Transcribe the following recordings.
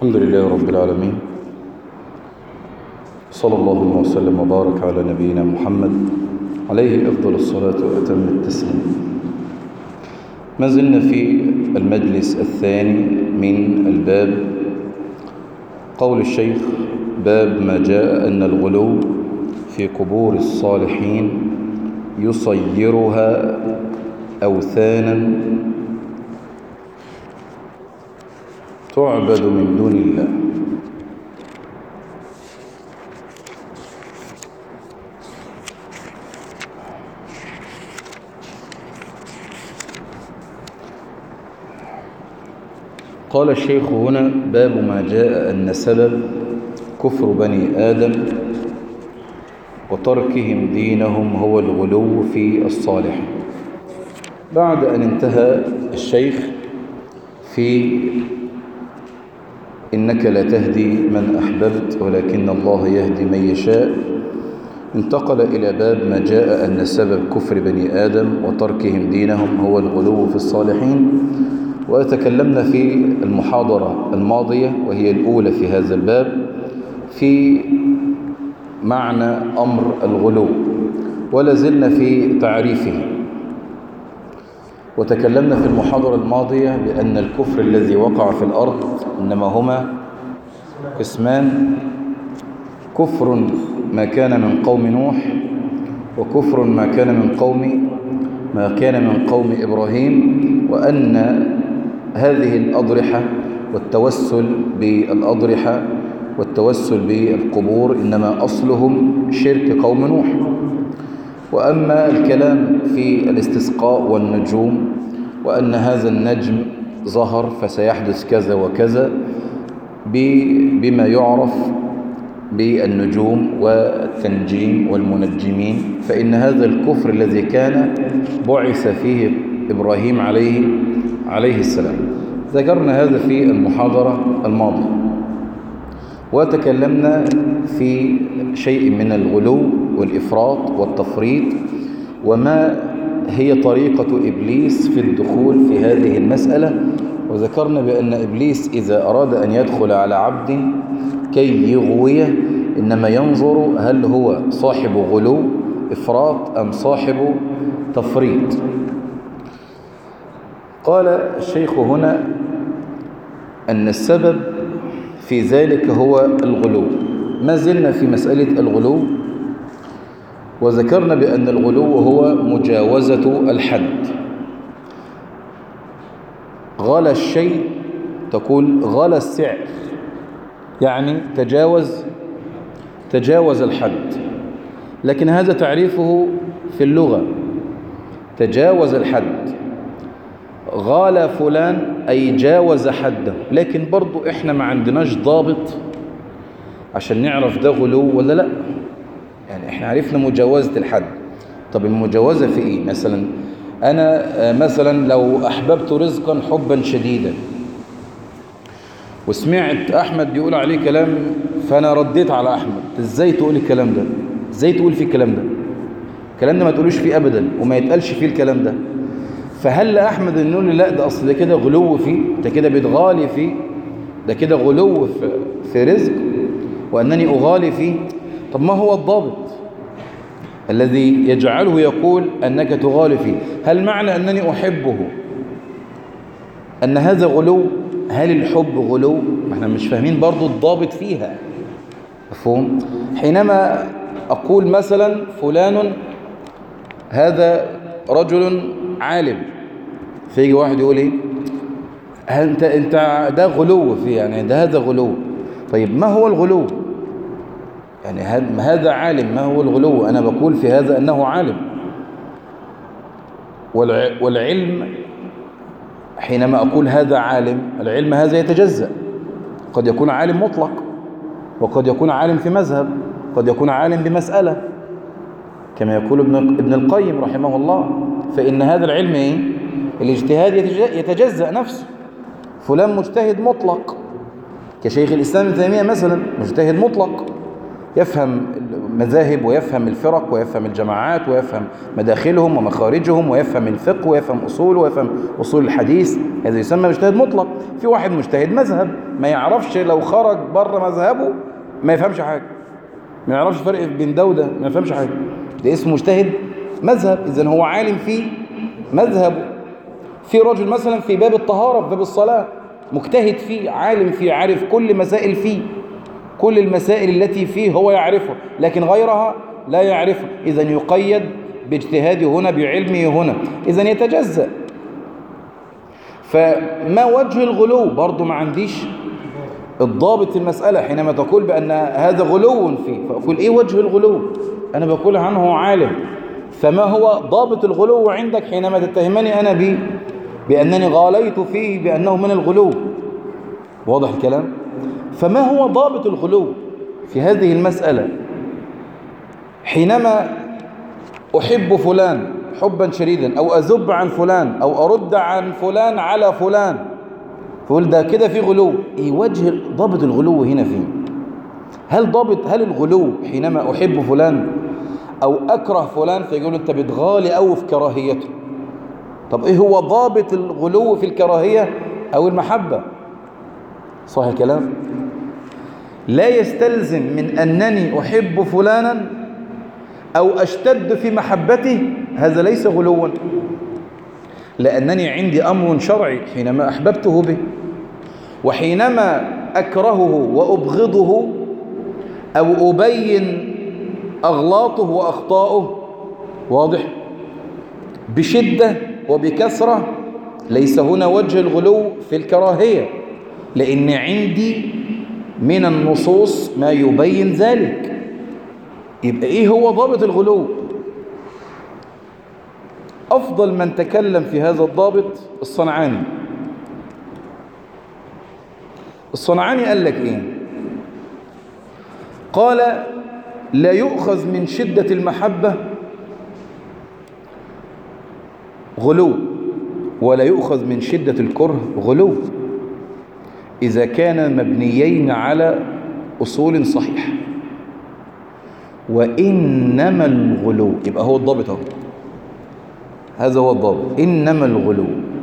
الحمد لله رب العالمين صلى الله وسلم وبارك على نبينا محمد عليه أفضل الصلاة وأتم التسليم ما زلنا في المجلس الثاني من الباب قول الشيخ باب ما جاء أن الغلو في قبور الصالحين يصيرها أوثانا تعبد من دون الله قال الشيخ هنا باب ما جاء أن سبب كفر بني آدم وتركهم دينهم هو الغلو في الصالح بعد أن انتهى الشيخ في إنك لا تهدي من أحببت ولكن الله يهدي من يشاء انتقل إلى باب ما جاء أن سبب كفر بني آدم وتركهم دينهم هو الغلو في الصالحين وتكلمنا في المحاضرة الماضية وهي الأولى في هذا الباب في معنى أمر الغلو ولا زلنا في تعريفه وتكلمنا في المحاضرة الماضية بأن الكفر الذي وقع في الأرض إنما هما قسمان كفر ما كان من قوم نوح وكفر ما كان من قوم ما كان من قوم إبراهيم وأن هذه الأضرحة والتوسل بالأضرحة والتوسل بالقبور إنما أصلهم شرك قوم نوح وأما الكلام في الاستسقاء والنجوم وأن هذا النجم ظهر فسيحدث كذا وكذا بما يعرف بالنجوم والتنجيم والمنجمين فإن هذا الكفر الذي كان بعث فيه إبراهيم عليه عليه السلام ذكرنا هذا في المحاضرة الماضية وتكلمنا في شيء من الغلو والإفراط والتفريط وما هي طريقة إبليس في الدخول في هذه المسألة وذكرنا بأن إبليس إذا أراد أن يدخل على عبد كي يغويه إنما ينظر هل هو صاحب غلو إفراط أم صاحب تفريط قال الشيخ هنا أن السبب في ذلك هو الغلو ما زلنا في مسألة الغلو وذكرنا بأن الغلو هو مجاوزة الحد غلى الشيء تقول غلى السعر يعني تجاوز تجاوز الحد لكن هذا تعريفه في اللغة تجاوز الحد غال فلان أي جاوز حده لكن برضو إحنا ما عندناش ضابط عشان نعرف ده غلو ولا لا يعني إحنا عرفنا مجاوزة الحد طب المجاوزة في إيه مثلا أنا مثلا لو أحببت رزقا حبا شديدا وسمعت أحمد بيقول عليه كلام فأنا رديت على أحمد إزاي تقول الكلام ده إزاي تقول فيه الكلام ده الكلام ده ما تقولوش فيه أبدا وما يتقالش فيه الكلام ده فهل أحمد نقول لي لا ده أصل ده كده غلو فيه ده كده بيتغالي فيه ده كده غلو في, في رزق وأنني أغالي فيه طب ما هو الضابط الذي يجعله يقول أنك تغالي فيه هل معنى أنني أحبه أن هذا غلو هل الحب غلو ما احنا مش فاهمين برضو الضابط فيها مفهوم حينما أقول مثلا فلان هذا رجل عالم فيجي واحد يقول ايه انت انت ده غلو فيه يعني ده هذا غلو طيب ما هو الغلو يعني هذا عالم ما هو الغلو انا بقول في هذا انه عالم والعلم حينما اقول هذا عالم العلم هذا يتجزأ قد يكون عالم مطلق وقد يكون عالم في مذهب قد يكون عالم بمسألة كما يقول ابن ابن القيم رحمه الله فإن هذا العلم إيه؟ الاجتهاد يتجزأ نفسه فلان مجتهد مطلق كشيخ الإسلام ابن تيمية مثلا مجتهد مطلق يفهم المذاهب ويفهم الفرق ويفهم الجماعات ويفهم مداخلهم ومخارجهم ويفهم الفقه ويفهم أصوله ويفهم أصول الحديث هذا يسمى مجتهد مطلق في واحد مجتهد مذهب ما يعرفش لو خرج بره مذهبه ما يفهمش حاجة ما يعرفش الفرق بين ده وده ما يفهمش حاجة ده اسمه مجتهد مذهب إذا هو عالم في مذهبه في رجل مثلا في باب الطهارة في باب الصلاة مجتهد فيه عالم فيه عارف كل مسائل فيه كل المسائل التي فيه هو يعرفها لكن غيرها لا يعرفها إذا يقيد باجتهاده هنا بعلمه هنا إذا يتجزأ فما وجه الغلو برضو ما عنديش الضابط المسألة حينما تقول بأن هذا غلو فيه فأقول إيه وجه الغلو أنا بقول عنه عالم فما هو ضابط الغلو عندك حينما تتهمني أنا به بأنني غاليت فيه بأنه من الغلو واضح الكلام فما هو ضابط الغلو في هذه المسألة حينما أحب فلان حبا شديدا أو أذب عن فلان أو أرد عن فلان على فلان فقول ده كده في غلو إيه وجه ضابط الغلو هنا فين هل ضابط هل الغلو حينما أحب فلان أو أكره فلان فيقول أنت بتغالي أو في كراهيته طب إيه هو ضابط الغلو في الكراهية أو المحبة صح الكلام لا يستلزم من أنني أحب فلانا أو أشتد في محبته هذا ليس غلوا لأنني عندي أمر شرعي حينما أحببته به وحينما أكرهه وأبغضه أو أبين أغلاطه وأخطاؤه واضح بشدة وبكثرة ليس هنا وجه الغلو في الكراهية لأن عندي من النصوص ما يبين ذلك يبقى إيه هو ضابط الغلو أفضل من تكلم في هذا الضابط الصنعاني الصنعاني قال لك إيه قال لا يؤخذ من شدة المحبة غلو ولا يؤخذ من شدة الكره غلو إذا كان مبنيين على أصول صحيحة وإنما الغلو يبقى هو الضابط اهو هذا هو الضابط إنما الغلو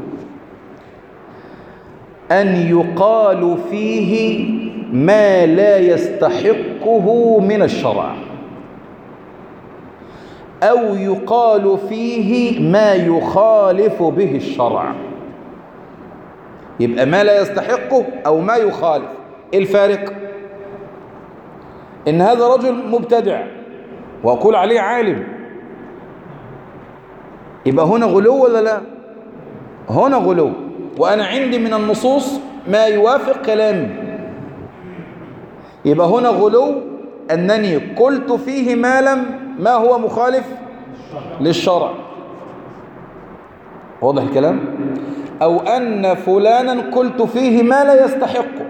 أن يقال فيه ما لا يستحقه من الشرع أو يقال فيه ما يخالف به الشرع يبقى ما لا يستحقه أو ما يخالف إيه الفارق إن هذا رجل مبتدع وأقول عليه عالم يبقى هنا غلو ولا لا هنا غلو وأنا عندي من النصوص ما يوافق كلامي يبقى هنا غلو أنني قلت فيه ما لم ما هو مخالف للشرع واضح الكلام أو أن فلانا قلت فيه ما لا يستحقه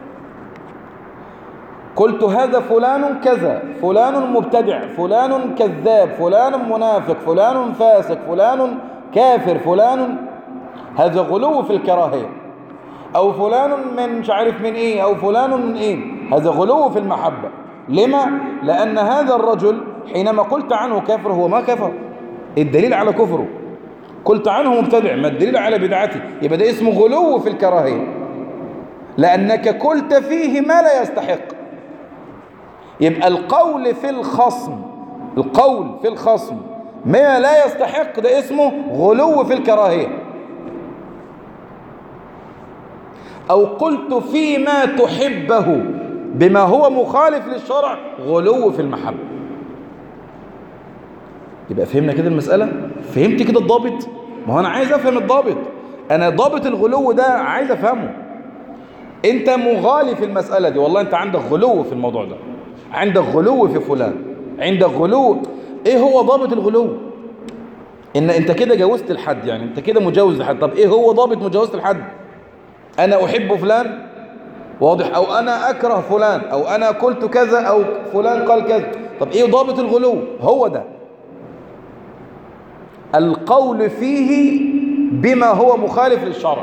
قلت هذا فلان كذا فلان مبتدع فلان كذاب فلان منافق فلان فاسق فلان كافر فلان هذا غلو في الكراهية أو فلان من مش عارف من إيه أو فلان من إيه هذا غلو في المحبة لما؟ لأن هذا الرجل حينما قلت عنه كافر هو ما كفر الدليل على كفره قلت عنه مبتدع ما الدليل على بدعته يبقى ده اسمه غلو في الكراهية لأنك قلت فيه ما لا يستحق يبقى القول في الخصم القول في الخصم ما لا يستحق ده اسمه غلو في الكراهية أو قلت فيما تحبه بما هو مخالف للشرع غلو في المحبة يبقى فهمنا كده المسألة فهمت كده الضابط ما هو أنا عايز أفهم الضابط أنا ضابط الغلو ده عايز أفهمه أنت مغالي في المسألة دي والله أنت عندك غلو في الموضوع ده عندك غلو في فلان عندك غلو ايه هو ضابط الغلو ان انت كده جاوزت الحد يعني انت كده مجاوز الحد طب ايه هو ضابط مجاوزة الحد انا احب فلان واضح او انا اكره فلان او انا قلت كذا او فلان قال كذا طب ايه ضابط الغلو هو ده القول فيه بما هو مخالف للشرع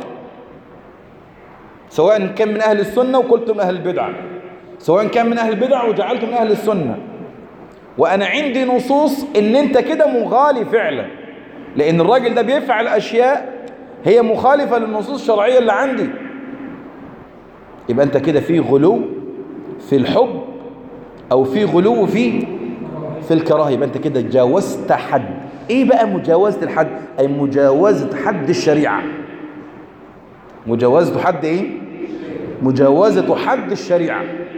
سواء كان من اهل السنة وقلت من اهل البدعه سواء كان من أهل البدع وجعلته من أهل السنة وأنا عندي نصوص إن أنت كده مغالي فعلا لأن الراجل ده بيفعل أشياء هي مخالفة للنصوص الشرعية اللي عندي يبقى أنت كده في غلو في الحب أو في غلو في في الكراهة يبقى أنت كده جاوزت حد إيه بقى مجاوزة الحد أي مجاوزة حد الشريعة مجاوزة حد إيه مجاوزة حد الشريعة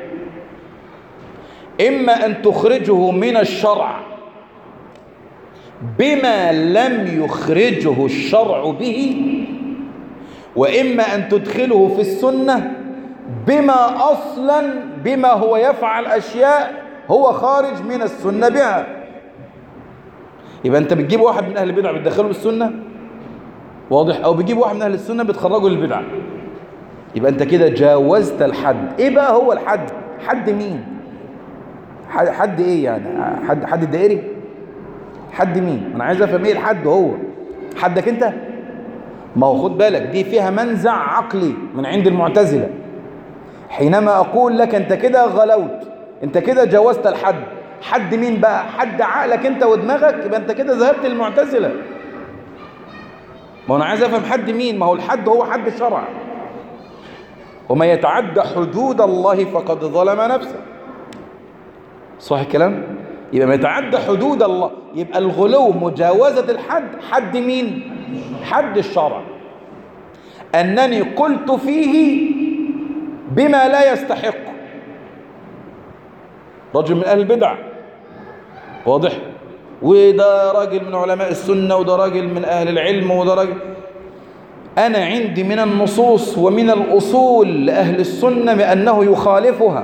إما أن تخرجه من الشرع بما لم يخرجه الشرع به وإما أن تدخله في السنة بما أصلا بما هو يفعل أشياء هو خارج من السنة بها يبقى أنت بتجيب واحد من أهل البدع بتدخله السنة واضح أو بتجيب واحد من أهل السنة بتخرجه للبدع يبقى أنت كده جاوزت الحد إيه بقى هو الحد حد مين حد, حد إيه يعني حد, حد الدائري حد مين انا عايز افهم ايه الحد هو حدك انت ما هو خد بالك دي فيها منزع عقلي من عند المعتزلة حينما اقول لك انت كده غلوت انت كده جاوزت الحد حد مين بقى حد عقلك انت ودماغك يبقى انت كده ذهبت للمعتزلة ما انا عايز افهم حد مين ما هو الحد هو حد الشرع وما يتعدى حدود الله فقد ظلم نفسه صح الكلام يبقى ما يتعدى حدود الله يبقى الغلو مجاوزة الحد حد مين حد الشرع أنني قلت فيه بما لا يستحق رجل من أهل البدع واضح وده راجل من علماء السنة وده راجل من أهل العلم وده راجل أنا عندي من النصوص ومن الأصول لأهل السنة بأنه يخالفها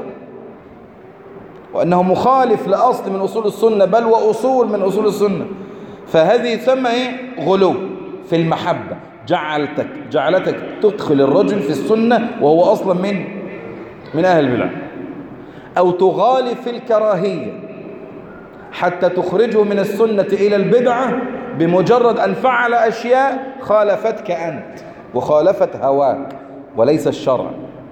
وأنه مخالف لأصل من أصول السنة بل وأصول من أصول السنة فهذه يسمى إيه؟ غلو في المحبة جعلتك جعلتك تدخل الرجل في السنة وهو أصلا من من أهل البدع أو تغالي في الكراهية حتى تخرجه من السنة إلى البدعة بمجرد أن فعل أشياء خالفتك أنت وخالفت هواك وليس الشرع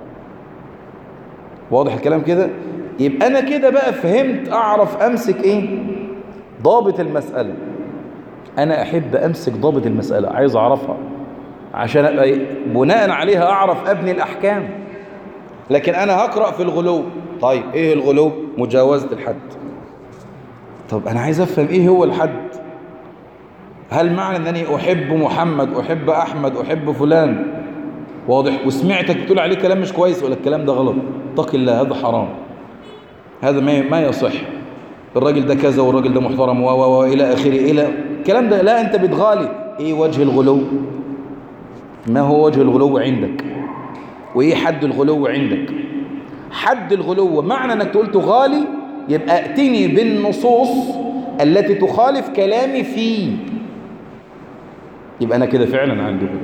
واضح الكلام كده يبقى أنا كده بقى فهمت أعرف أمسك إيه ضابط المسألة أنا أحب أمسك ضابط المسألة عايز أعرفها عشان أبقى بناء عليها أعرف أبني الأحكام لكن أنا هقرأ في الغلو طيب إيه الغلو مجاوزة الحد طب أنا عايز أفهم إيه هو الحد هل معنى أنني أحب محمد أحب أحمد أحب فلان واضح وسمعتك بتقول عليه كلام مش كويس ولا الكلام ده غلط اتق الله هذا حرام هذا ما ما يصح الراجل ده كذا والراجل ده محترم و و الى اخره الى الكلام ده لا انت بتغالي ايه وجه الغلو ما هو وجه الغلو عندك وايه حد الغلو عندك حد الغلو معنى انك تقول تغالي يبقى ائتني بالنصوص التي تخالف كلامي فيه يبقى انا كده فعلا عندي غلو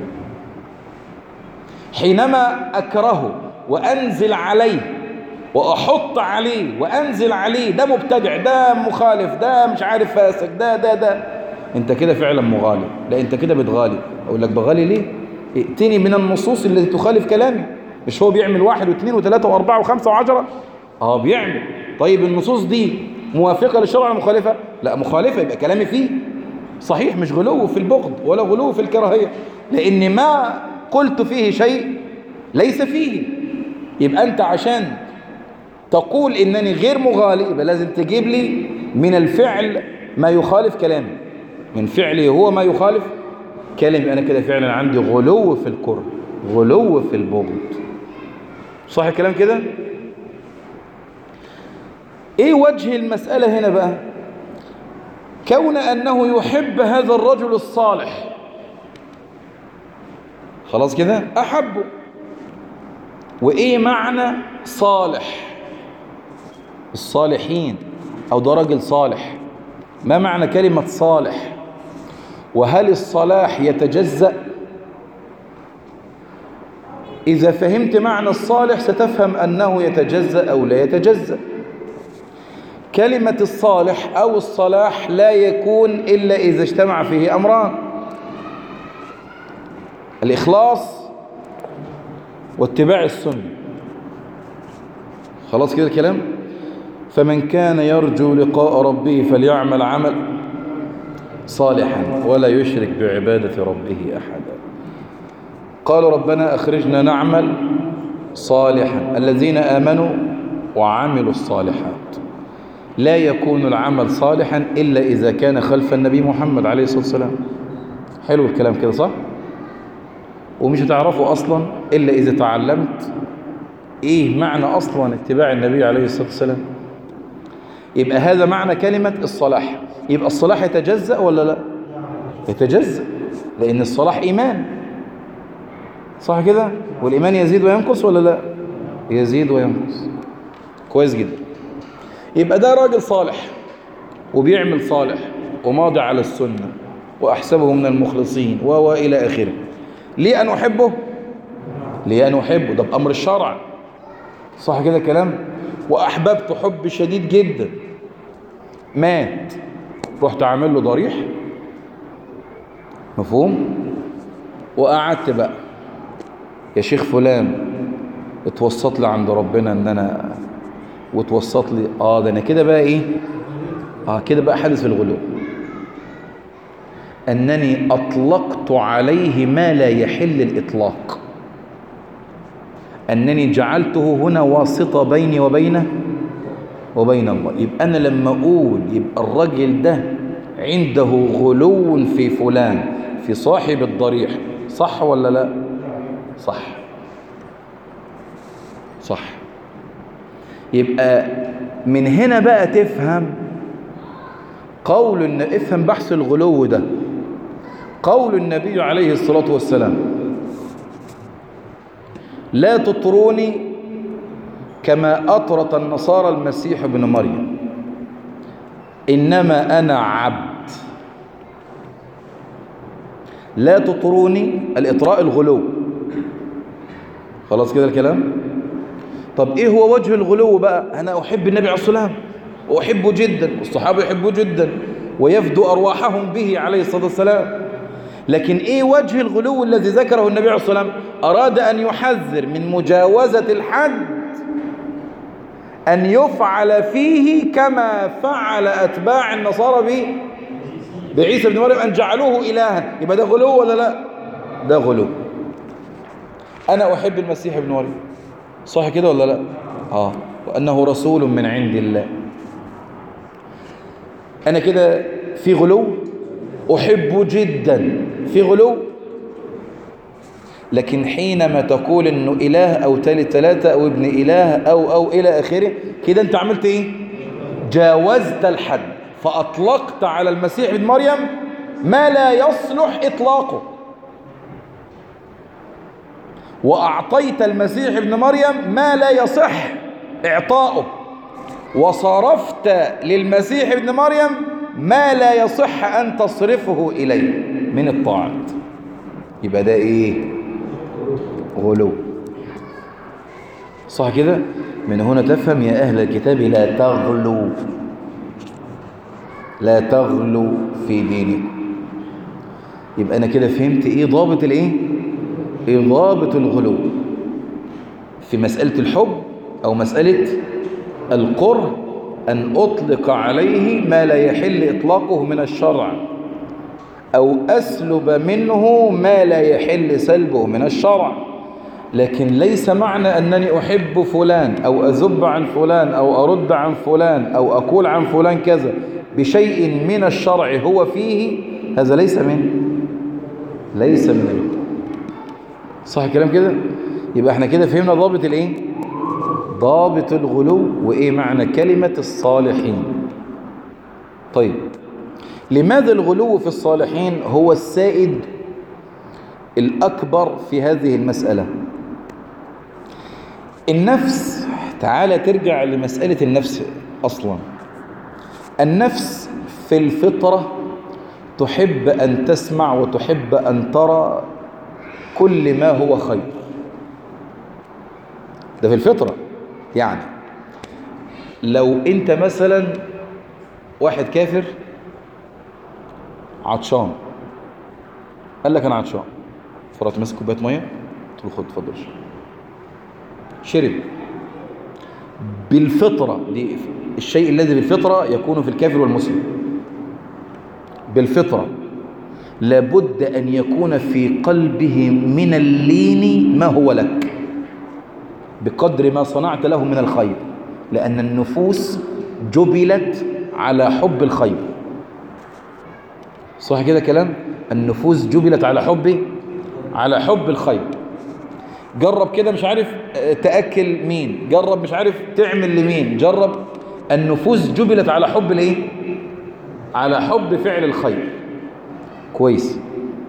حينما اكرهه وانزل عليه واحط عليه وانزل عليه ده مبتدع ده مخالف ده مش عارف فاسق ده ده ده انت كده فعلا مغالي لا انت كده بتغالي اقول لك بغالي ليه ائتني من النصوص التي تخالف كلامي مش هو بيعمل واحد واثنين وثلاثة واربعة وخمسة وعشرة اه بيعمل طيب النصوص دي موافقة للشرع ولا مخالفة لا مخالفة يبقى كلامي فيه صحيح مش غلو في البغض ولا غلو في الكراهية لان ما قلت فيه شيء ليس فيه يبقى انت عشان تقول إنني غير مغالي يبقى لازم تجيب لي من الفعل ما يخالف كلامي من فعلي هو ما يخالف كلامي أنا كده فعلا عندي غلو في الكره غلو في البغض صح الكلام كده ايه وجه المسألة هنا بقى كون أنه يحب هذا الرجل الصالح خلاص كده أحبه وإيه معنى صالح الصالحين أو ده راجل صالح ما معنى كلمة صالح وهل الصلاح يتجزأ إذا فهمت معنى الصالح ستفهم أنه يتجزأ أو لا يتجزأ كلمة الصالح أو الصلاح لا يكون إلا إذا اجتمع فيه أمران الإخلاص واتباع السنة خلاص كده الكلام فمن كان يرجو لقاء ربه فليعمل عمل صالحا ولا يشرك بعبادة ربه أحدا قالوا ربنا أخرجنا نعمل صالحا الذين آمنوا وعملوا الصالحات لا يكون العمل صالحا إلا إذا كان خلف النبي محمد عليه الصلاة والسلام حلو الكلام كده صح؟ ومش هتعرفه أصلا إلا إذا تعلمت إيه معنى أصلا اتباع النبي عليه الصلاة والسلام يبقى هذا معنى كلمة الصلاح يبقى الصلاح يتجزأ ولا لا يتجزأ لأن الصلاح إيمان صح كده والإيمان يزيد وينقص ولا لا يزيد وينقص كويس جدا يبقى ده راجل صالح وبيعمل صالح وماضي على السنة وأحسبه من المخلصين و إلى آخره ليه أن أحبه ليه أن أحبه ده بأمر الشرع صح كده كلام وأحببت حب شديد جدا مات رحت عامل له ضريح مفهوم وقعدت بقى يا شيخ فلان اتوسط لي عند ربنا ان انا وتوسط لي اه ده انا كده بقى ايه اه كده بقى حادث في الغلو انني اطلقت عليه ما لا يحل الاطلاق انني جعلته هنا واسطة بيني وبينه وبين الله يبقى انا لما اقول يبقى الراجل ده عنده غلو في فلان في صاحب الضريح صح ولا لا صح صح يبقى من هنا بقى تفهم قول ان افهم بحث الغلو ده قول النبي عليه الصلاة والسلام لا تطروني كما أطرت النصارى المسيح ابن مريم إنما أنا عبد لا تطروني الإطراء الغلو خلاص كده الكلام طب إيه هو وجه الغلو بقى أنا أحب النبي عليه الصلاة والسلام وأحبه جدا والصحابة يحبوه جدا ويفدو أرواحهم به عليه الصلاة والسلام لكن إيه وجه الغلو الذي ذكره النبي عليه الصلاة والسلام أراد أن يحذر من مجاوزة الحد أن يفعل فيه كما فعل أتباع النصارى به بعيسى بن مريم أن جعلوه إلها يبقى ده غلو ولا لا ده غلو أنا أحب المسيح ابن مريم صح كده ولا لا آه وأنه رسول من عند الله أنا كده في غلو أحبه جدا في غلو لكن حينما تقول انه اله او ثالث ثلاثة او ابن اله او او الى اخره كده انت عملت ايه جاوزت الحد فاطلقت على المسيح ابن مريم ما لا يصلح اطلاقه واعطيت المسيح ابن مريم ما لا يصح اعطاؤه وصرفت للمسيح ابن مريم ما لا يصح ان تصرفه اليه من الطاعات يبقى ده ايه غلو صح كده من هنا تفهم يا أهل الكتاب لا تغلو لا تغلو في دينكم يبقى أنا كده فهمت إيه ضابط الإيه إيه ضابط الغلو في مسألة الحب أو مسألة القرب أن أطلق عليه ما لا يحل إطلاقه من الشرع أو أسلب منه ما لا يحل سلبه من الشرع لكن ليس معنى أنني أحب فلان أو أذب عن فلان أو أرد عن فلان أو أقول عن فلان كذا بشيء من الشرع هو فيه هذا ليس من ليس من الغلو صح الكلام كده يبقى احنا كده فهمنا ضابط الايه ضابط الغلو وايه معنى كلمة الصالحين طيب لماذا الغلو في الصالحين هو السائد الأكبر في هذه المسألة النفس تعالى ترجع لمسألة النفس أصلا النفس في الفطرة تحب أن تسمع وتحب أن ترى كل ما هو خير ده في الفطرة يعني لو انت مثلا واحد كافر عطشان قال لك انا عطشان فرحت ماسك كوبايه ميه قلت له خد اتفضل شرب بالفطرة دي الشيء الذي بالفطرة يكون في الكافر والمسلم بالفطرة لابد أن يكون في قلبه من اللين ما هو لك بقدر ما صنعت له من الخير لأن النفوس جبلت على حب الخير صح كده كلام النفوس جبلت على حب على حب الخير جرب كده مش عارف تأكل مين جرب مش عارف تعمل لمين جرب النفوس جبلت على حب الايه على حب فعل الخير كويس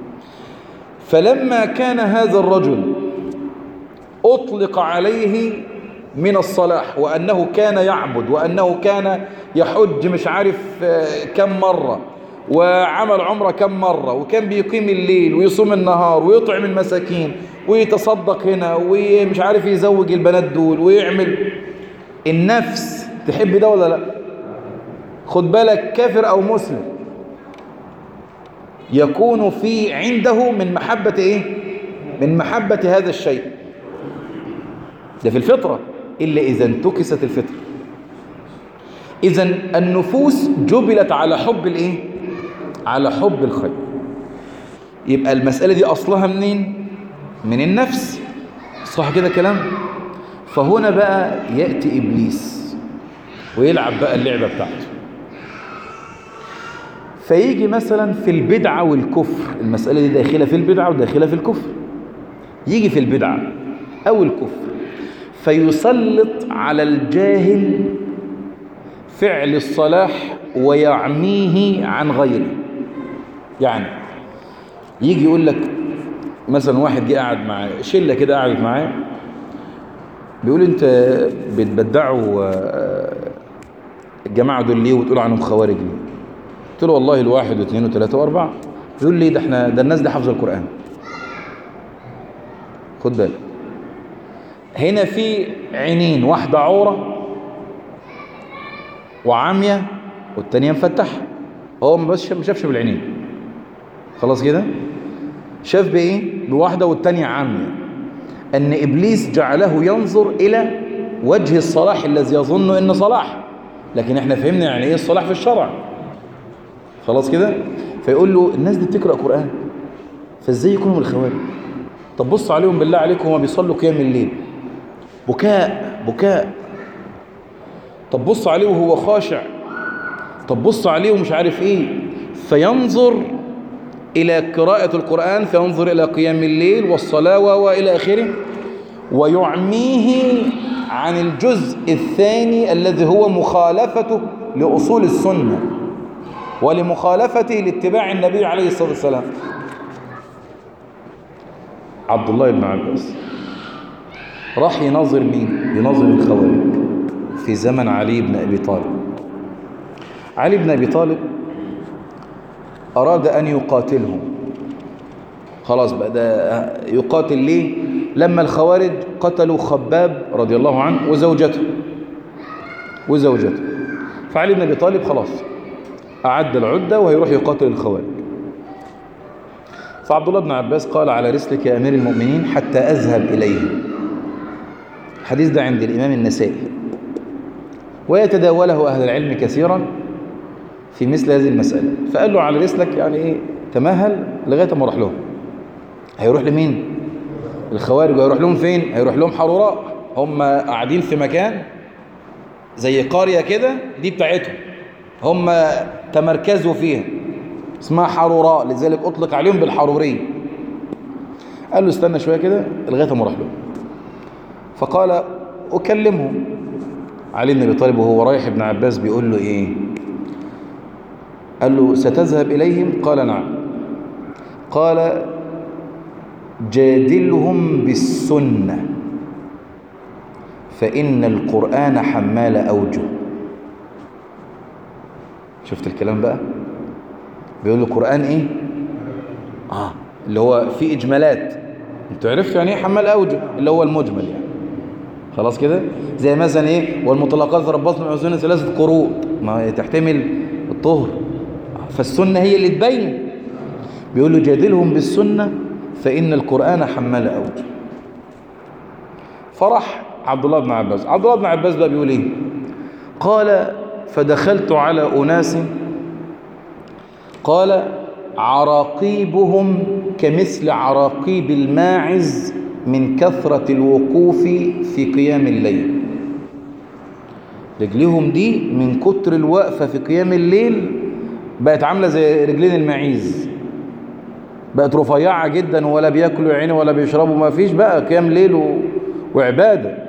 فلما كان هذا الرجل أطلق عليه من الصلاح وأنه كان يعبد وأنه كان يحج مش عارف كم مرة وعمل عمره كم مرة وكان بيقيم الليل ويصوم النهار ويطعم المساكين ويتصدق هنا ومش عارف يزوج البنات دول ويعمل النفس تحب ده ولا لا خد بالك كافر أو مسلم يكون في عنده من محبة إيه من محبة هذا الشيء ده في الفطرة إلا إذا انتكست الفطرة إذا النفوس جبلت على حب الإيه على حب الخير يبقى المسألة دي أصلها منين من النفس صح كده كلام فهنا بقى يأتي إبليس ويلعب بقى اللعبة بتاعته فيجي مثلا في البدعة والكفر المسألة دي داخلة في البدعة وداخلة في الكفر يجي في البدعة أو الكفر فيسلط على الجاهل فعل الصلاح ويعميه عن غيره يعني يجي يقول لك مثلا واحد جه قاعد معاه شله كده قعدت معاه بيقول انت بتبدعوا الجماعه دول ليه وتقولوا عنهم خوارج ليه قلت له والله الواحد واثنين وثلاثه واربعه يقول لي ده احنا ده الناس دي حافظه القران خد بالك هنا في عينين واحده عوره وعاميه والتانيه مفتحه هو ما بس ما شافش بالعينين خلاص كده شاف بايه بواحده والتانيه عاميه ان ابليس جعله ينظر الى وجه الصلاح الذي يظن انه صلاح لكن احنا فهمنا يعني ايه الصلاح في الشرع خلاص كده فيقول له الناس دي بتقرا قران فازاي يكونوا من الخوارج طب بص عليهم بالله عليكم هما بيصلوا قيام الليل بكاء بكاء طب بص عليه وهو خاشع طب بص عليه ومش عارف ايه فينظر الى قراءة القرآن فينظر الى قيام الليل والصلاة والى اخره ويعميه عن الجزء الثاني الذي هو مخالفته لأصول السنة ولمخالفته لاتباع النبي عليه الصلاة والسلام عبد الله بن عباس راح يناظر مين يناظر الخوارج في زمن علي بن أبي طالب علي بن أبي طالب أراد أن يقاتلهم خلاص بقى ده يقاتل ليه لما الخوارج قتلوا خباب رضي الله عنه وزوجته وزوجته فعلي بن أبي طالب خلاص أعد العدة وهيروح يقاتل الخوارج فعبد الله بن عباس قال على رسلك يا أمير المؤمنين حتى أذهب إليه الحديث ده عند الإمام النسائي ويتداوله أهل العلم كثيرا في مثل هذه المسألة فقال له على رسلك يعني إيه تمهل لغاية ما اروح لهم هيروح لمين الخوارج هيروح لهم فين هيروح لهم حروراء هم قاعدين في مكان زي قرية كده دي بتاعتهم هم تمركزوا فيها اسمها حروراء لذلك أطلق عليهم بالحرورية قال له استنى شوية كده لغاية ما اروح لهم فقال أكلمهم علي بن ابي طالب وهو رايح ابن عباس بيقول له ايه قال له ستذهب اليهم قال نعم قال جادلهم بالسنه فان القران حمال اوجه شفت الكلام بقى بيقول له القران ايه اه اللي هو فيه اجمالات انتوا عرفتوا يعني ايه حمال اوجه اللي هو المجمل يعني خلاص كده زي مثلا ايه والمطلقات تربصن بعزون ثلاثه قروء ما هي تحتمل الطهر فالسنه هي اللي تبين بيقول له جادلهم بالسنه فان القران حمال اوجه فرح عبد الله بن عباس عبد الله بن عباس بقى بيقول ايه قال فدخلت على أناس قال عراقيبهم كمثل عراقيب الماعز من كثرة الوقوف في قيام الليل رجليهم دي من كتر الوقفة في قيام الليل بقت عاملة زي رجلين المعيز بقت رفيعة جدا ولا بياكلوا عيني ولا بيشربوا ما فيش بقى قيام ليل و... وعبادة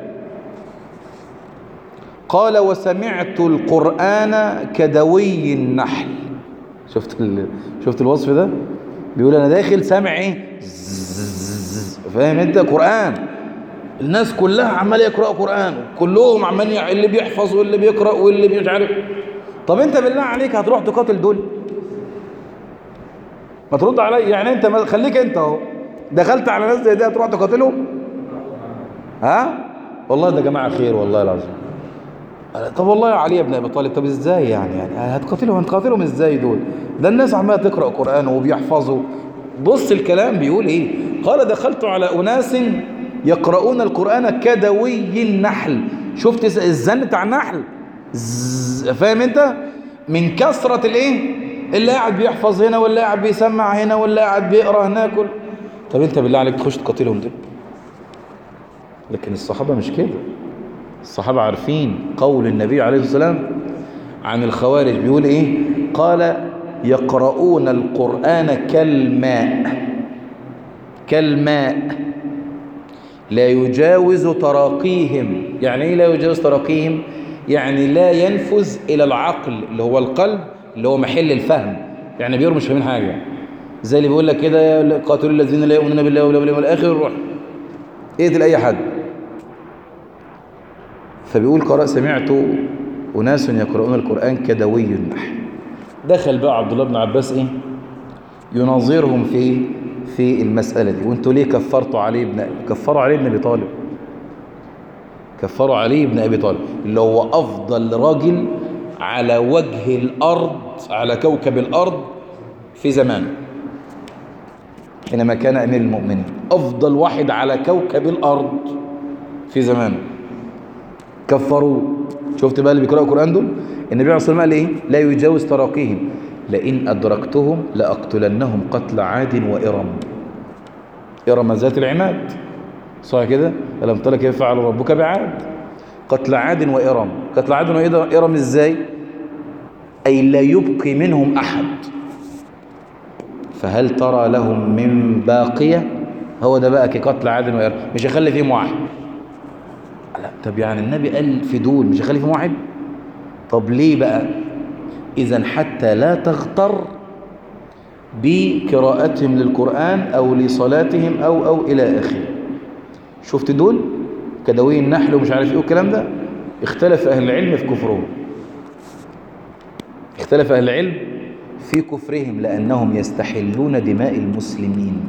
قال وسمعت القرآن كدوي النحل شفت ال... شفت الوصف ده بيقول انا داخل سامع ايه زز- فاهم انت قرآن الناس كلها عمال يقرأوا قرآن كلهم عمال يع- اللي بيحفظ واللي بيقرأ واللي مش عارف طب انت بالله عليك هتروح تقاتل دول ما ترد عليا يعني انت ما خليك انت اهو دخلت على ناس زي دي هتروح تقاتلهم ها والله ده جماعه خير والله العظيم قال، طب والله يا علي بن ابي طالب طب ازاي يعني يعني هتقاتلهم هتقاتلهم ازاي دول ده الناس عماله تقرا قران وبيحفظوا بص الكلام بيقول ايه قال دخلت على اناس يقرؤون القران كدوي النحل شفت الزن بتاع النحل زز- فاهم انت من كثره الايه اللي قاعد بيحفظ هنا واللي قاعد بيسمع هنا واللي قاعد بيقرا هناك وال- طب انت بالله عليك تخش تقاتلهم دول لكن الصحابه مش كده الصحابة عارفين قول النبي عليه الصلاة والسلام عن الخوارج بيقول ايه قال يقرؤون القرآن كالماء كالماء لا يجاوز تراقيهم يعني ايه لا يجاوز تراقيهم يعني لا ينفذ الى العقل اللي هو القلب اللي هو محل الفهم يعني بيرموا مش فاهمين حاجه زي اللي بيقول لك كده قاتلوا الذين لا يؤمنون بالله ولا باليوم الاخر روح اقتل اي حد فبيقول قرأ سمعت أناس يقرؤون القرآن كدوي النحل دخل بقى عبد الله بن عباس إيه يناظرهم في في المسألة دي وانتوا ليه كفرتوا علي بن كفروا علي بن أبي طالب كفروا علي بن أبي طالب اللي هو أفضل راجل على وجه الأرض على كوكب الأرض في زمانه حينما كان أمير المؤمنين أفضل واحد على كوكب الأرض في زمانه كفروه شفت بقى اللي بيقرأوا القرآن دول النبي عليه الصلاة والسلام قال ايه لا يجاوز تراقيهم لئن أدركتهم لأقتلنهم قتل عاد وإرم إرم ذات العماد صح كده ألم ترى كيف فعل ربك بعاد قتل عاد وإرم قتل عاد وإرم إزاي أي لا يبقي منهم أحد فهل ترى لهم من باقية هو ده بقى كقتل عاد وإرم مش هيخلي فيهم واحد لا طب يعني النبي قال في دول مش هيخلي فيهم واحد طب ليه بقى اذا حتى لا تغتر بقراءتهم للقرآن او لصلاتهم او او الى اخره شفت دول كدوي النحل ومش عارف ايه والكلام ده اختلف اهل العلم في كفرهم اختلف اهل العلم في كفرهم لانهم يستحلون دماء المسلمين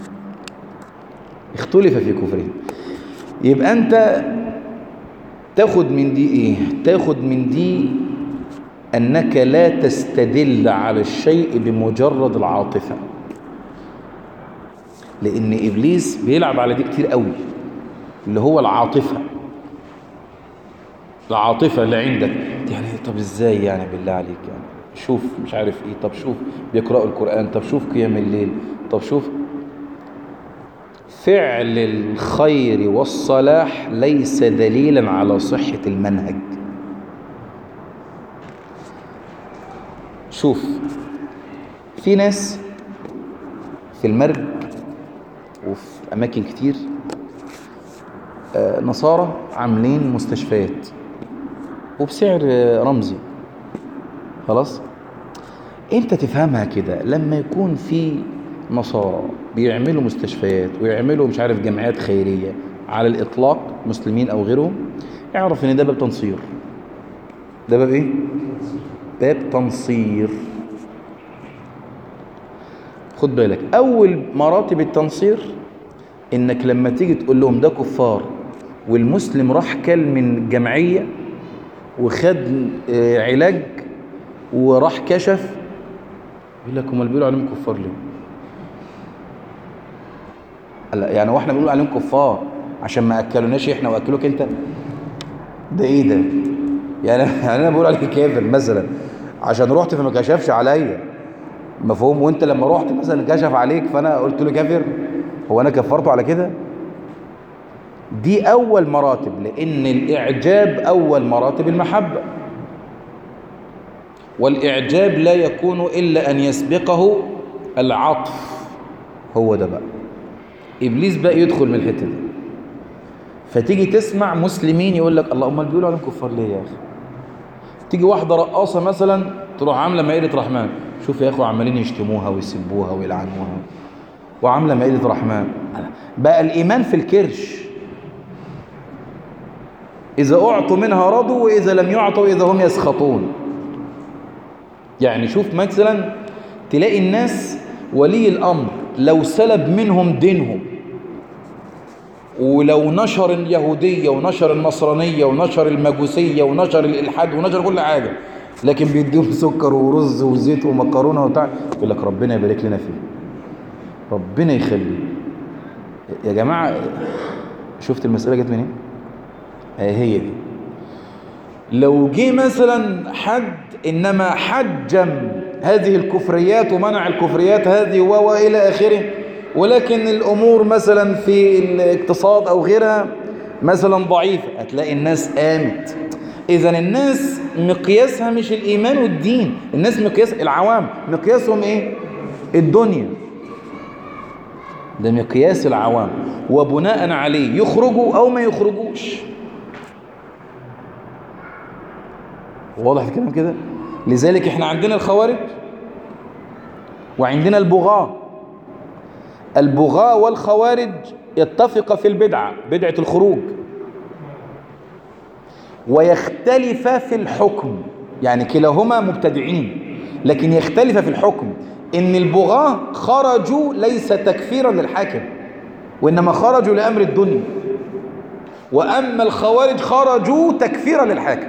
اختلف في كفرهم يبقى انت تاخد من دي ايه تاخد من دي انك لا تستدل على الشيء بمجرد العاطفة لان ابليس بيلعب على دي كتير قوي اللي هو العاطفة العاطفة اللي عندك يعني طب ازاي يعني بالله عليك يعني شوف مش عارف ايه طب شوف بيقرأوا القرآن طب شوف قيام الليل طب شوف فعل الخير والصلاح ليس دليلا على صحة المنهج شوف في ناس في المرج وفي أماكن كتير آه، نصارى عاملين مستشفيات وبسعر آه، رمزي خلاص انت تفهمها كده لما يكون في نصارى بيعملوا مستشفيات ويعملوا مش عارف جمعيات خيرية على الإطلاق مسلمين أو غيرهم اعرف إن ده باب تنصير ده باب إيه؟ باب تنصير خد بالك أول مراتب التنصير إنك لما تيجي تقول لهم ده كفار والمسلم راح كل من جمعية وخد آه، علاج وراح كشف يقول لك هم بيقولوا عليهم كفار ليه؟ لا يعني واحنا بنقول عليهم كفار عشان ما اكلوناش احنا واكلوك انت ده ايه ده يعني يعني انا بقول عليك كافر مثلا عشان رحت فما كشفش عليا مفهوم وانت لما رحت مثلا كشف عليك فانا قلت له كافر هو انا كفرته على كده دي اول مراتب لان الاعجاب اول مراتب المحبه والاعجاب لا يكون الا ان يسبقه العطف هو ده بقى ابليس بقى يدخل من الحته دي فتيجي تسمع مسلمين يقول لك الله امال بيقولوا عليهم كفار ليه يا اخي تيجي واحده رقاصه مثلا تروح عامله مائده رحمن شوف يا اخو عمالين يشتموها ويسبوها ويلعنوها وعامله مائده رحمن بقى الايمان في الكرش اذا اعطوا منها رضوا واذا لم يعطوا اذا هم يسخطون يعني شوف مثلا تلاقي الناس ولي الامر لو سلب منهم دينهم ولو نشر اليهودية ونشر النصرانية ونشر المجوسية ونشر الإلحاد ونشر كل حاجة لكن بيديهم سكر ورز وزيت ومكرونة وبتاع يقول لك ربنا يبارك لنا فيه ربنا يخليه يا جماعة شفت المسألة جت منين؟ إيه؟ هي دي لو جه مثلا حد إنما حجم هذه الكفريات ومنع الكفريات هذه وإلى آخره ولكن الأمور مثلا في الاقتصاد أو غيرها مثلا ضعيفة هتلاقي الناس قامت إذا الناس مقياسها مش الإيمان والدين الناس مقياس العوام مقياسهم إيه؟ الدنيا ده مقياس العوام وبناء عليه يخرجوا أو ما يخرجوش واضح الكلام كده لذلك احنا عندنا الخوارج وعندنا البغاة البغاة والخوارج يتفق في البدعة بدعة الخروج ويختلف في الحكم يعني كلاهما مبتدعين لكن يختلف في الحكم ان البغاة خرجوا ليس تكفيرا للحاكم وانما خرجوا لامر الدنيا واما الخوارج خرجوا تكفيرا للحاكم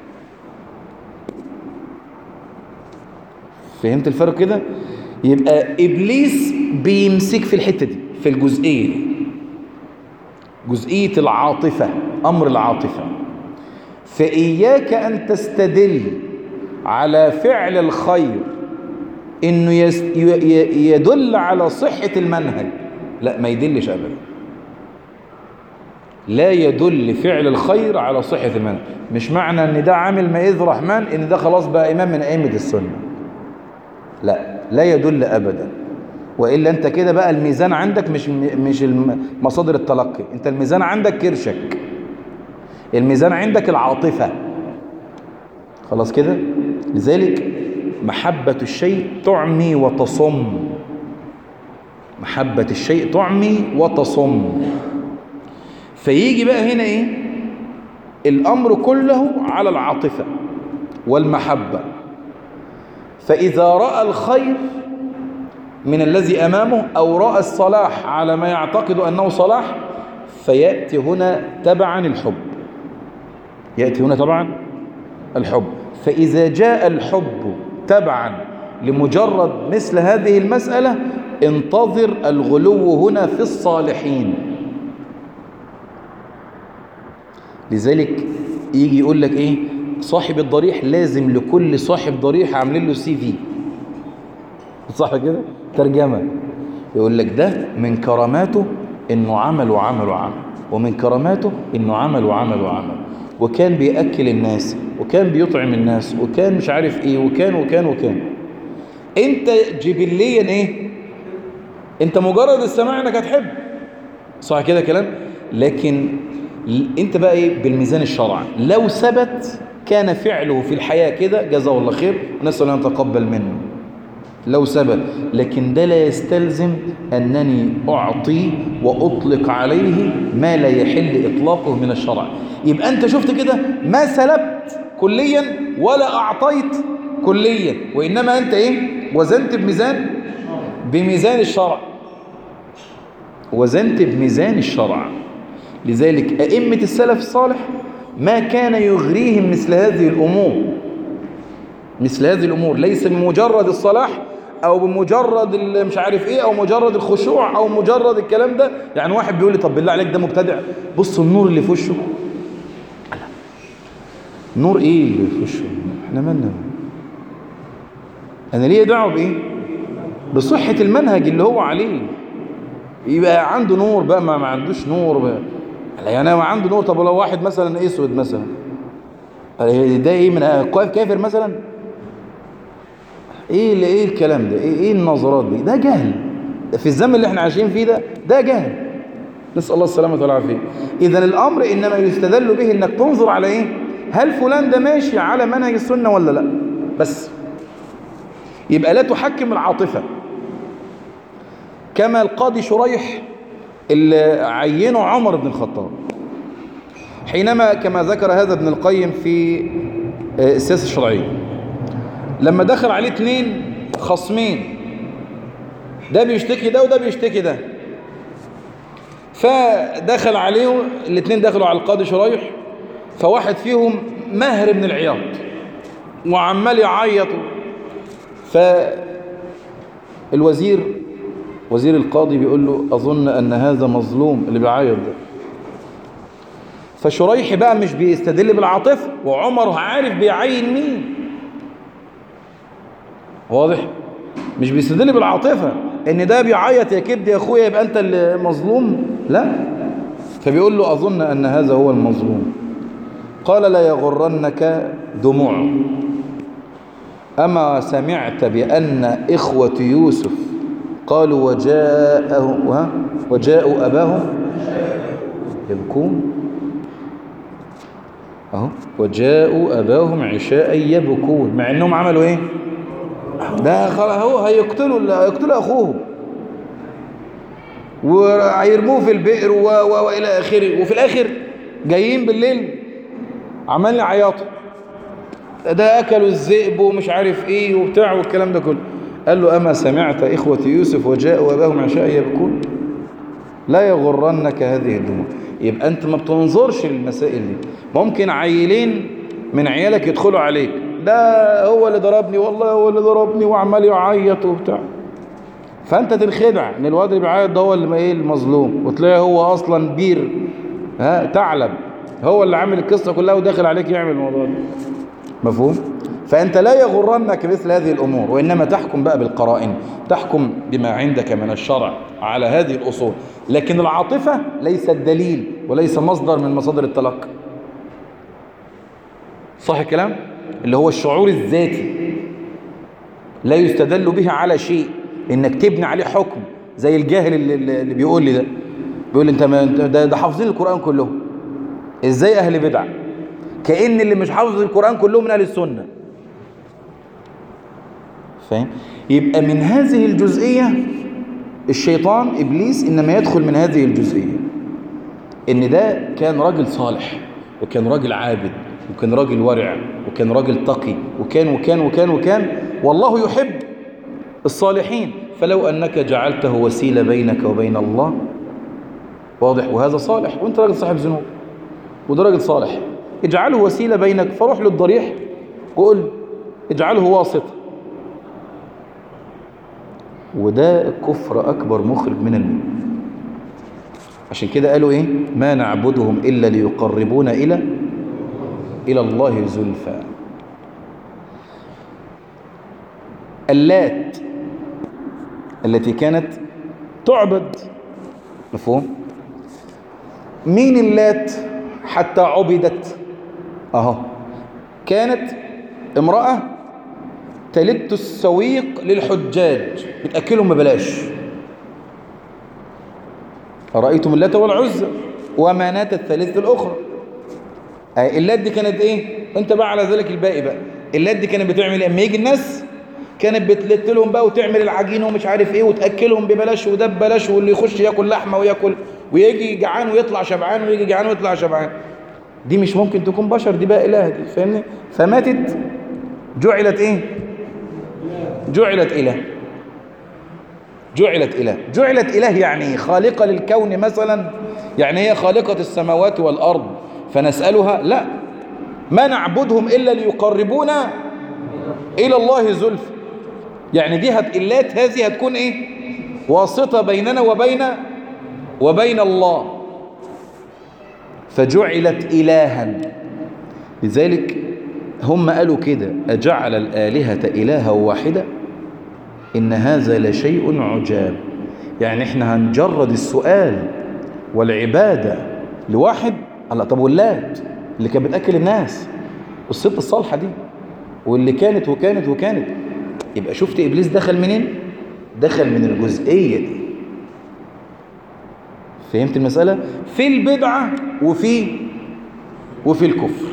فهمت الفرق كده يبقى ابليس بيمسك في الحته دي في الجزئيه دي جزئيه العاطفه امر العاطفه فاياك ان تستدل على فعل الخير انه يس يدل على صحه المنهج لا ما يدلش ابدا لا يدل فعل الخير على صحه المنهج مش معنى ان ده عامل مائذ رحمن ان ده خلاص بقى امام من ائمه السنه لا لا يدل ابدا والا انت كده بقى الميزان عندك مش مش مصادر التلقي انت الميزان عندك كرشك الميزان عندك العاطفه خلاص كده لذلك محبه الشيء تعمي وتصم محبه الشيء تعمي وتصم فيجي بقى هنا ايه الامر كله على العاطفه والمحبه فإذا رأى الخير من الذي أمامه أو رأى الصلاح على ما يعتقد أنه صلاح فيأتي هنا تبعا الحب يأتي هنا طبعا الحب فإذا جاء الحب تبعا لمجرد مثل هذه المسألة انتظر الغلو هنا في الصالحين لذلك يجي يقول لك ايه صاحب الضريح لازم لكل صاحب ضريح عاملين له سي في صح كده ترجمه يقول لك ده من كراماته انه عمل وعمل وعمل ومن كراماته انه عمل وعمل وعمل وكان بياكل الناس وكان بيطعم الناس وكان مش عارف ايه وكان وكان وكان انت جبليا ايه انت مجرد السماع انك هتحب صح كده كلام لكن انت بقى ايه بالميزان الشرعي لو ثبت كان فعله في الحياة كده جزاه الله خير نسأل أن نتقبل منه لو ثبت لكن ده لا يستلزم أنني أعطي وأطلق عليه ما لا يحل إطلاقه من الشرع يبقى أنت شفت كده ما سلبت كليا ولا أعطيت كليا وإنما أنت إيه وزنت بميزان بميزان الشرع وزنت بميزان الشرع لذلك أئمة السلف الصالح ما كان يغريهم مثل هذه الأمور مثل هذه الأمور ليس بمجرد الصلاح او بمجرد ال- مش عارف ايه او مجرد الخشوع او مجرد الكلام ده يعني واحد بيقول لي طب بالله عليك ده مبتدع بص النور اللي في وشه نور ايه اللي في وشه احنا مالنا انا ليه دعوه بايه بصحه المنهج اللي هو عليه يبقى عنده نور بقى ما, ما عندوش نور بقى يعني ما عنده نور طب لو واحد مثلا اسود مثلا ده ايه من كافر مثلا ايه اللي ايه الكلام ده ايه, إيه النظرات دي ده جهل في الزمن اللي احنا عايشين فيه ده ده جهل نسال الله السلامه والعافيه اذا الامر انما يستدل به انك تنظر على ايه هل فلان ده ماشي على منهج السنه ولا لا بس يبقى لا تحكم العاطفه كما القاضي شريح اللي عينه عمر بن الخطاب حينما كما ذكر هذا ابن القيم في السياسة الشرعية لما دخل عليه اثنين خصمين ده بيشتكي ده وده بيشتكي ده فدخل عليه الاثنين دخلوا على القاضي شريح فواحد فيهم مهر من العياط وعمال يعيط فالوزير وزير القاضي بيقول له أظن أن هذا مظلوم اللي بيعيط ده فشريح بقى مش بيستدل بالعاطفة وعمر عارف بيعين مين واضح مش بيستدل بالعاطفة ان ده بيعيط يا كبد يا اخويا يبقى انت اللي مظلوم لا فبيقول له اظن ان هذا هو المظلوم قال لا يغرنك دموع اما سمعت بان اخوة يوسف قالوا وجاءه وجاءوا اباهم يبكون اهو وجاءوا اباهم عشاء يبكون مع انهم عملوا ايه ده هو هيقتلوا هيقتلوا اخوه وهيرموه في البئر و... و... والى اخره وفي الاخر جايين بالليل عمال يعيطوا ده اكلوا الذئب ومش عارف ايه وبتاع والكلام ده كله قال له اما سمعت اخوه يوسف وجاءوا اباهم عشاء يبكون لا يغرنك هذه الدموع يبقى انت ما بتنظرش للمسائل دي ممكن عيلين من عيالك يدخلوا عليك ده هو اللي ضربني والله هو اللي ضربني وعمال يعيط وبتاع فانت تنخدع ان الواد اللي بيعيط ده هو اللي ايه المظلوم وتلاقيه هو اصلا بير ها ثعلب هو اللي عامل القصه كلها وداخل عليك يعمل الموضوع ده مفهوم فانت لا يغرنك مثل هذه الامور وانما تحكم بقى بالقرائن تحكم بما عندك من الشرع على هذه الاصول لكن العاطفه ليست دليل وليس مصدر من مصادر التلقي صح الكلام اللي هو الشعور الذاتي لا يستدل به على شيء انك تبني عليه حكم زي الجاهل اللي, اللي بيقول لي ده بيقول لي انت ما ده, ده حافظين القران كلهم ازاي اهل بدع كأن اللي مش حافظ القرآن كلهم من أهل السنة فاهم يبقى من هذه الجزئية الشيطان إبليس إنما يدخل من هذه الجزئية إن ده كان راجل صالح وكان راجل عابد وكان راجل ورع وكان راجل تقي وكان وكان وكان وكان والله يحب الصالحين فلو أنك جعلته وسيلة بينك وبين الله واضح وهذا صالح وانت راجل صاحب ذنوب وده راجل صالح اجعله وسيلة بينك فروح للضريح وقول اجعله واسطة وده كفر أكبر مخرج من الملة عشان كده قالوا إيه ما نعبدهم إلا ليقربونا إلى إلى الله زلفى اللات التي كانت تعبد مفهوم مين اللات حتى عبدت اهو كانت امرأة تلت السويق للحجاج بتأكلهم ببلاش أرأيتم اللات والعزى ومناة الثالثة الأخرى اللات دي كانت ايه انت بقى على ذلك الباقي بقى اللات دي كانت بتعمل ايه اما يجي الناس كانت بتلت لهم بقى وتعمل العجين ومش عارف ايه وتاكلهم ببلاش وده ببلاش واللي يخش ياكل لحمه وياكل ويجي جعان ويطلع شبعان ويجي جعان ويطلع شبعان دي مش ممكن تكون بشر دي بقى اله دي فاهمني فماتت جعلت ايه جعلت اله جعلت اله جعلت اله يعني خالقه للكون مثلا يعني هي خالقه السماوات والارض فنسالها لا ما نعبدهم الا ليقربونا الى الله زلفى يعني دي هتقلات هذه هتكون ايه واسطة بيننا وبين وبين الله فجعلت إلها لذلك هم قالوا كده أجعل الآلهة إلها واحدة إن هذا لشيء عجاب يعني احنا هنجرد السؤال والعبادة لواحد الله طب واللات اللي كانت بتأكل الناس الست الصالحة دي واللي كانت وكانت وكانت يبقى شفت إبليس دخل منين دخل من الجزئية دي فهمت المسألة في البدعة وفي وفي الكفر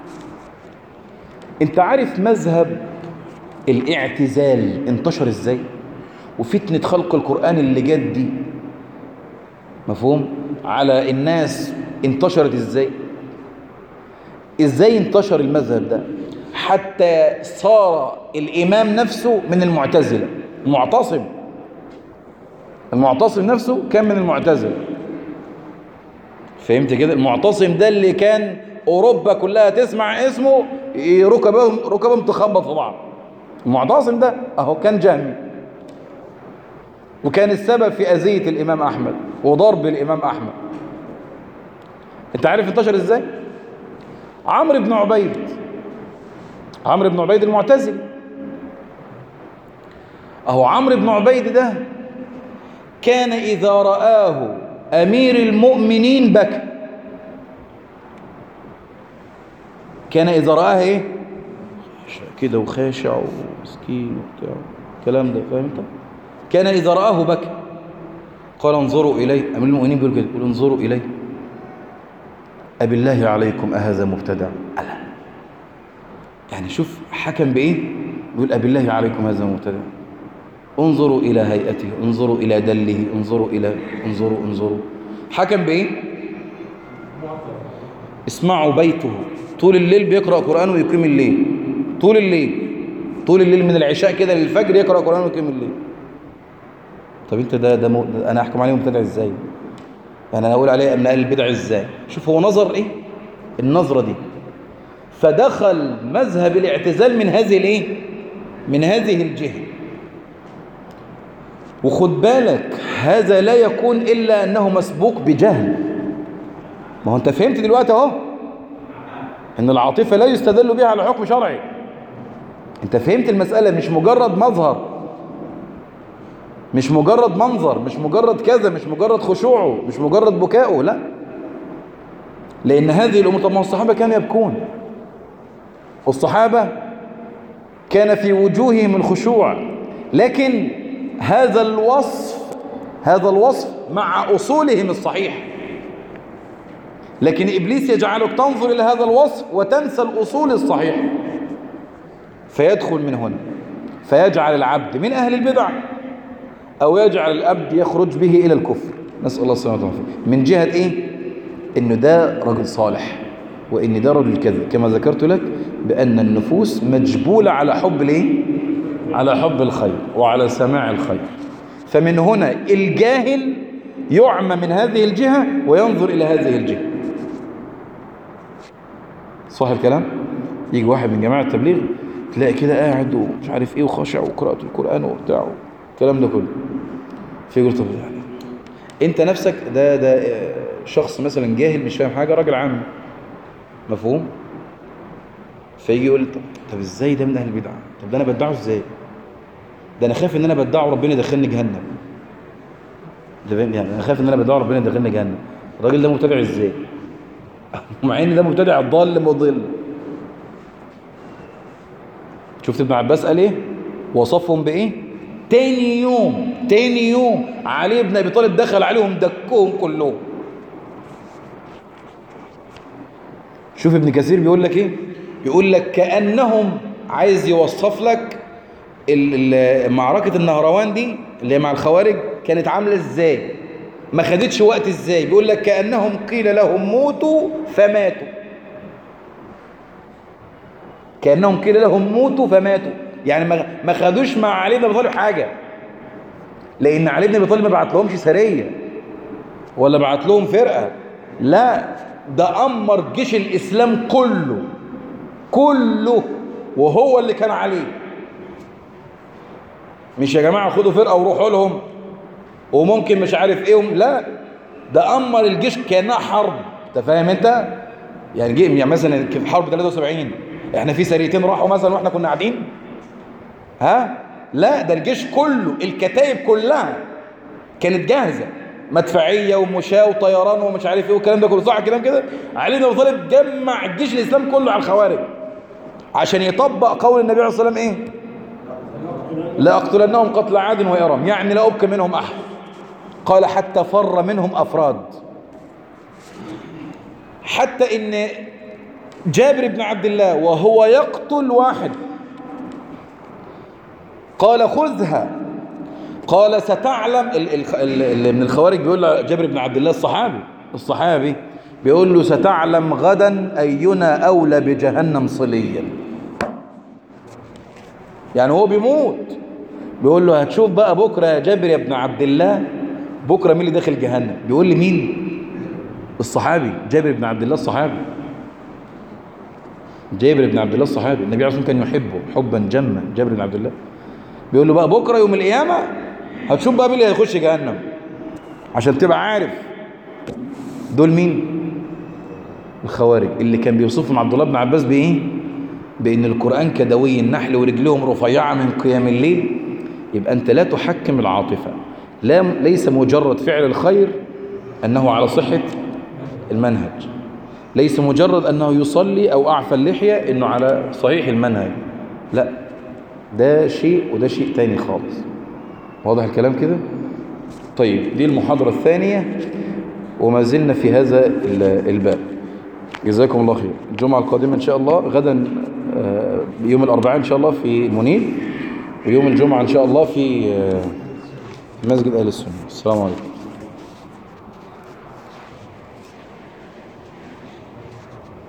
انت عارف مذهب الاعتزال انتشر ازاي وفتنة خلق القرآن اللي جت دي مفهوم على الناس انتشرت ازاي ازاي انتشر المذهب ده حتى صار الامام نفسه من المعتزلة المعتصم المعتصم نفسه كان من المعتزلة فهمت كده المعتصم ده اللي كان اوروبا كلها تسمع اسمه ركبهم ركبهم تخبط في بعض المعتصم ده اهو كان جهمي وكان السبب في اذيه الامام احمد وضرب الامام احمد انت عارف انتشر ازاي عمرو بن عبيد عمرو بن عبيد المعتزلي اهو عمرو بن عبيد ده كان اذا رآه امير المؤمنين بكى كان إذا رآها إيه كده وخاشع ومسكين وبتاع الكلام ده فاهم انت كان إذا رآه بكى قال انظروا إلي أمير المؤمنين بيقول كده يقول انظروا إلي أبي الله عليكم أهذا مبتدع ألا يعني شوف حكم بإيه يقول أبي الله عليكم هذا مبتدع انظروا إلى هيئته انظروا إلى دله انظروا إلى انظروا انظروا حكم بإيه اسمعوا بيته طول الليل بيقرأ قرآن ويقيم الليل طول الليل طول الليل من العشاء كده للفجر يقرأ قرآن ويقيم الليل طب انت ده, ده, مو ده انا احكم عليه مبتدع ازاي يعني انا اقول عليه ابن اهل البدع ازاي شوف هو نظر ايه النظرة دي فدخل مذهب الاعتزال من هذه الايه من هذه الجهة وخد بالك هذا لا يكون الا انه مسبوق بجهل ما هو انت فهمت دلوقتي اهو ان العاطفة لا يستدل بها على حكم شرعي انت فهمت المسألة مش مجرد مظهر مش مجرد منظر مش مجرد كذا مش مجرد خشوعه مش مجرد بكاؤه لا لان هذه الامور طب ما الصحابة كانوا يبكون والصحابة كان في وجوههم الخشوع لكن هذا الوصف هذا الوصف مع اصولهم الصحيح لكن إبليس يجعلك تنظر إلى هذا الوصف وتنسى الأصول الصحيحة فيدخل من هنا فيجعل العبد من أهل البدع أو يجعل الأبد يخرج به إلى الكفر نسأل الله السلامة والعافية من جهة إيه؟ إنه ده رجل صالح وإن ده رجل كذب كما ذكرت لك بأن النفوس مجبولة على حب الإيه؟ على حب الخير وعلى سماع الخير فمن هنا الجاهل يعمى من هذه الجهة وينظر إلى هذه الجهة صح الكلام يجي واحد من جماعة التبليغ تلاقي كده قاعد ومش عارف ايه وخاشع وقراءة القرآن وبتاع الكلام ده كله فيقول طب يعني انت نفسك ده ده شخص مثلا جاهل مش فاهم حاجة راجل عام مفهوم فيجي يقول طب, طب ازاي ده من اهل البدعة طب ده انا بدعه ازاي ده انا خايف ان انا بدعه ربنا يدخلني جهنم ده يعني انا خايف ان انا بدعه ربنا يدخلني جهنم الراجل ده مبتدع ازاي مع ان ده مبتدع ضال مضل شفت ابن عباس قال ايه وصفهم بايه تاني يوم تاني يوم علي بن ابي طالب دخل عليهم دكهم كلهم شوف ابن كثير بيقول لك ايه يقول لك كانهم عايز يوصف لك معركه النهروان دي اللي هي مع الخوارج كانت عامله ازاي ما خدتش وقت ازاي بيقول لك كأنهم قيل لهم موتوا فماتوا كأنهم قيل لهم موتوا فماتوا يعني ما خدوش مع علي بن ابي طالب حاجة لأن علي بن ابي طالب ما بعت لهمش سرية ولا بعت لهم فرقة لا ده أمر جيش الإسلام كله كله وهو اللي كان عليه مش يا جماعة خدوا فرقة وروحوا لهم وممكن مش عارف ايه لا ده أمر الجيش كأنها حرب انت فاهم انت يعني جه يعني مثلا في حرب 73 احنا في سريتين راحوا مثلا واحنا كنا قاعدين ها لا ده الجيش كله الكتائب كلها كانت جاهزة مدفعية ومشاة وطيران ومش عارف ايه والكلام ده كله صح الكلام كده علي بن ابي طالب جمع الجيش الاسلام كله على الخوارج عشان يطبق قول النبي عليه الصلاه والسلام ايه لاقتلنهم قتل عاد وارم يعني لا ابقى منهم احد قال حتى فر منهم افراد حتى ان جابر بن عبد الله وهو يقتل واحد قال خذها قال ستعلم ال ال ال من الخوارج بيقول له جابر بن عبد الله الصحابي الصحابي بيقول له ستعلم غدا أينا أولى بجهنم صليا يعني هو بيموت بيقول له هتشوف بقى بكرة يا جابر يا ابن عبد الله بكرة مين اللي داخل جهنم بيقول لي مين الصحابي جابر بن عبد الله الصحابي جابر بن عبد الله الصحابي النبي عليه الصلاة والسلام كان يحبه حبا جما جابر بن عبد الله بيقول له بقى بكرة يوم القيامة هتشوف بقى مين اللي هيخش جهنم عشان تبقى عارف دول مين الخوارج اللي كان بيوصفهم عبد الله بن عباس بايه بان القران كدوي النحل ورجلهم رفيعه من قيام الليل يبقى انت لا تحكم العاطفه لا ليس مجرد فعل الخير انه على صحه المنهج ليس مجرد انه يصلي او اعفى اللحيه انه على صحيح المنهج لا ده شيء وده شيء تاني خالص واضح الكلام كده طيب دي المحاضرة الثانية وما زلنا في هذا الباب جزاكم الله خير الجمعة القادمة إن شاء الله غدا يوم الأربعاء إن شاء الله في منير ويوم الجمعة إن شاء الله في مسجد أهل السنة السلام عليكم